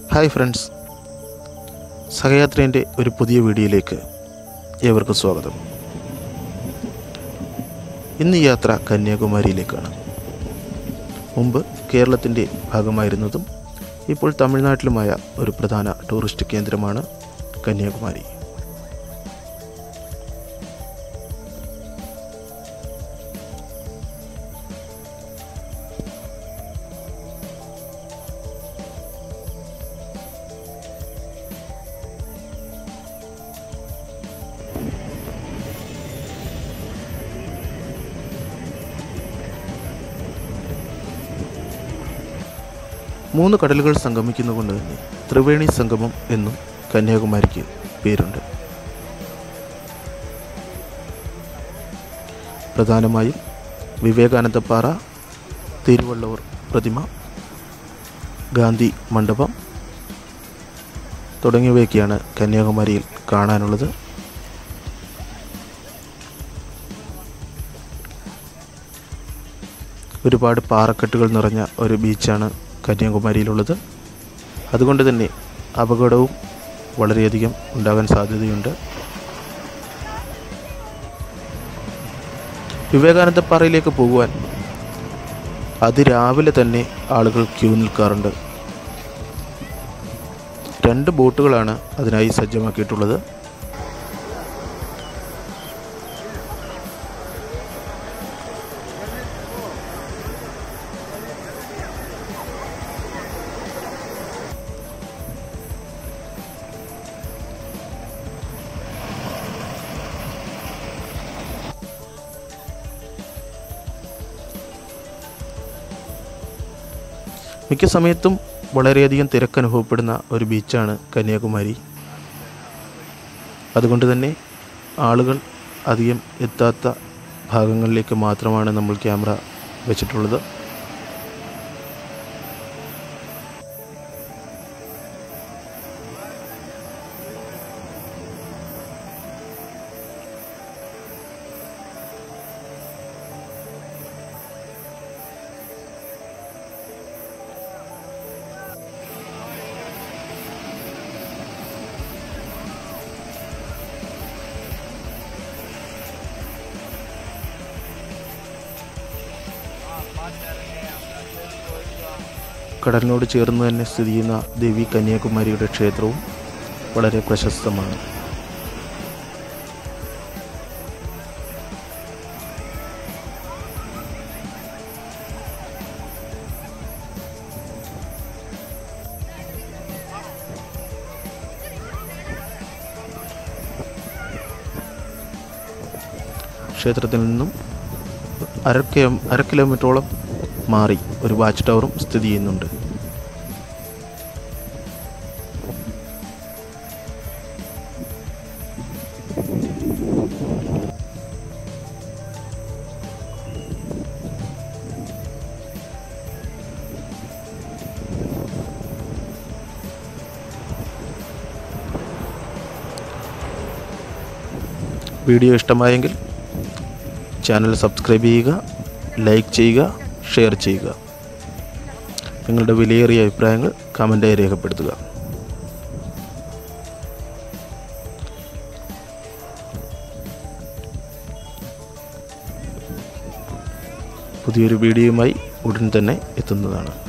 hi friends സഹയാത്രേൻ്റെ ഒരു പുതിയ വീഡിയോയിലേക്ക് ഏവർക്കും സ്വാഗതം ഇന്ന് ഈ യാത്ര കന്യാകുമാരിയിലേക്കാണ് മുമ്പ് കേരളത്തിൻ്റെ ഭാഗമായിരുന്നതും ഇപ്പോൾ തമിഴ്നാട്ടിലുമായ ഒരു പ്രധാന ടൂറിസ്റ്റ് കേന്ദ്രമാണ് കന്യാകുമാരി മൂന്ന് കടലുകൾ സംഗമിക്കുന്നതുകൊണ്ട് തന്നെ ത്രിവേണി സംഗമം എന്നും കന്യാകുമാരിക്ക് പേരുണ്ട് പ്രധാനമായും വിവേകാനന്ദപ്പാറ തിരുവള്ളൂർ പ്രതിമ ഗാന്ധി മണ്ഡപം തുടങ്ങിയവയൊക്കെയാണ് കന്യാകുമാരിയിൽ കാണാനുള്ളത് ഒരുപാട് പാറക്കെട്ടുകൾ നിറഞ്ഞ ഒരു ബീച്ചാണ് കന്യാകുമാരിയിലുള്ളത് അതുകൊണ്ട് തന്നെ അപകടവും വളരെയധികം ഉണ്ടാകാൻ സാധ്യതയുണ്ട് വിവേകാനന്ദപ്പാറയിലേക്ക് പോകുവാൻ അതിരാവിലെ തന്നെ ആളുകൾ ക്യൂ നിൽക്കാറുണ്ട് രണ്ട് ബോട്ടുകളാണ് അതിനായി സജ്ജമാക്കിയിട്ടുള്ളത് മിക്ക സമയത്തും വളരെയധികം തിരക്ക് അനുഭവപ്പെടുന്ന ഒരു ബീച്ചാണ് കന്യാകുമാരി അതുകൊണ്ട് തന്നെ ആളുകൾ അധികം എത്താത്ത ഭാഗങ്ങളിലേക്ക് മാത്രമാണ് നമ്മൾ ക്യാമറ വെച്ചിട്ടുള്ളത് കടലിനോട് ചേർന്ന് തന്നെ സ്ഥിതി ചെയ്യുന്ന ദേവി കന്യാകുമാരിയുടെ ക്ഷേത്രവും വളരെ പ്രശസ്തമാണ് ക്ഷേത്രത്തിൽ നിന്നും അര കിലോ അര കിലോമീറ്ററോളം മാറി ഒരു വാച്ച് ടവറും സ്ഥിതി ചെയ്യുന്നുണ്ട് വീഡിയോ ഇഷ്ടമായെങ്കിൽ ചാനൽ സബ്സ്ക്രൈബ് ചെയ്യുക ലൈക്ക് ചെയ്യുക ഷെയർ ചെയ്യുക നിങ്ങളുടെ വിലയേറിയ അഭിപ്രായങ്ങൾ കമൻറ്റായി രേഖപ്പെടുത്തുക പുതിയൊരു വീഡിയോയുമായി ഉടൻ തന്നെ എത്തുന്നതാണ്